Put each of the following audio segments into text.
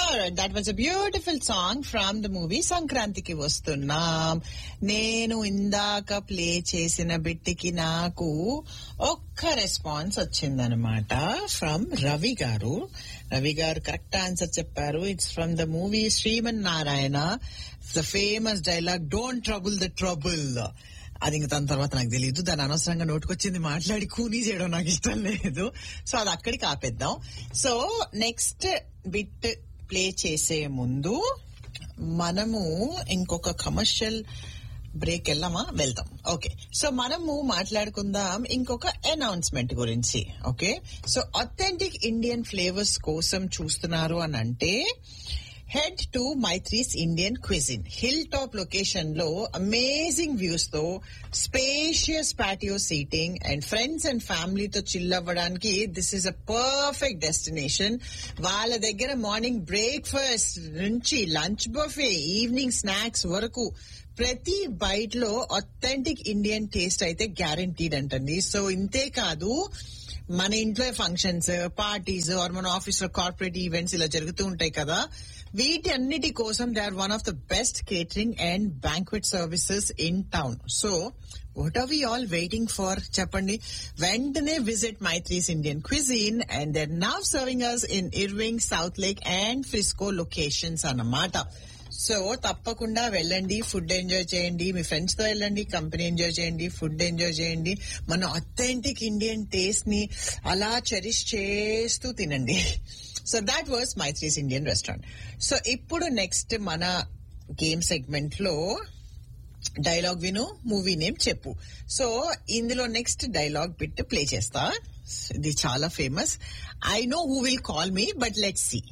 Alright, that was a beautiful song from the movie సంక్రాంతికి వస్తున్నాం నేను ఇందాక ప్లే చేసిన బిట్టికి నాకు ఒక్క రెస్పాన్స్ వచ్చిందనమాట from Ravi garu Ravi garu correct answer చెప్పారు it's from the movie Sriman Narayana the famous dialogue don't trouble the trouble అది ఇంక దాని తర్వాత నాకు తెలియదు దాని అనవసరంగా నోటుకొచ్చింది మాట్లాడి కూనీ చేయడం నాకు ఇష్టం లేదు సో అది అక్కడికి ఆపేద్దాం సో నెక్స్ట్ బిట్ ప్లే చేసే ముందు మనము ఇంకొక కమర్షియల్ బ్రేక్ వెళ్ళామా వెళ్దాం ఓకే సో మనము మాట్లాడుకుందాం ఇంకొక అనౌన్స్మెంట్ గురించి okay so authentic Indian flavours కోసం చూస్తున్నారు అని అంటే head to Maithri's Indian cuisine hill top location లో అమేజింగ్ వ్యూస్ తో spacious patio seating and friends and ఫ్యామిలీతో చిల్ అవ్వడానికి this is a perfect destination వాళ్ళ దగ్గర మార్నింగ్ బ్రేక్ఫాస్ట్ నుంచి లంచ్ బఫే ఈవినింగ్ స్నాక్స్ వరకు ప్రతి బైట్ లో అథెంటిక్ ఇండియన్ టేస్ట్ అయితే గ్యారంటీడ్ అంటండి సో ఇంతే కాదు మన ఇంట్లో ఫంక్షన్స్ పార్టీస్ ఆర్ మన ఆఫీస్ లో కార్పొరేట్ ఈవెంట్స్ ఇలా జరుగుతూ ఉంటాయి కదా వీటి అన్నిటి కోసం they are one of the best catering and banquet services in town so what are we all waiting for చెప్పండి వెంటనే visit Maithri's Indian cuisine and they're now serving us in Irving South Lake and Frisco locations అన్నమాట so తప్పకుండా వెళ్ళండి food enjoy చేయండి మీ friends తో వెళ్ళండి company enjoy చేయండి ఫుడ్ ఎంజాయ్ చేయండి మన అథెంటిక్ ఇండియన్ టేస్ట్ ని అలా చెరిష్ చేస్తూ తినండి so that was Maithri's Indian restaurant so ఇప్పుడు నెక్స్ట్ మన గేమ్ సెగ్మెంట్ లో డైలాగ్ విను మూవీ నేమ్ చెప్పు సో ఇందులో నెక్స్ట్ డైలాగ్ బిట్ ప్లే చేస్తా ఇది చాలా famous I know who will call me but let see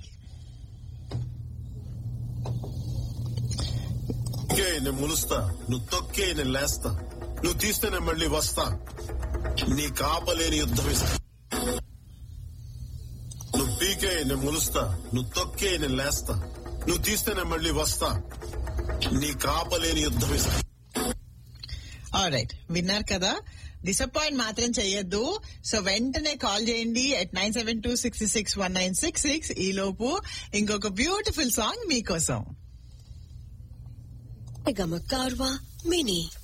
తొక్కే నేను ములుస్తా నువ్వు తొక్కే నేను లేస్తా నువ్వు తీస్తే నేను మళ్ళీ వస్తా నీ కాపలేని యుద్ధం ఇస్తా నువ్వు పీకే నేను ములుస్తా నువ్వు తొక్కే నేను లేస్తా నువ్వు తీస్తే నేను మళ్ళీ వస్తా నీ కాపలేని యుద్ధం ఇస్తా రైట్ విన్నారు కదా డిసప్పాయింట్ మాత్రం చెయ్యొద్దు సో వెంటనే కాల్ చేయండి at nine seven two six six one nine six six ఈ లోపు ఇంకొక బ్యూటిఫుల్ సాంగ్ మీకోసం Gama Karwa Mini.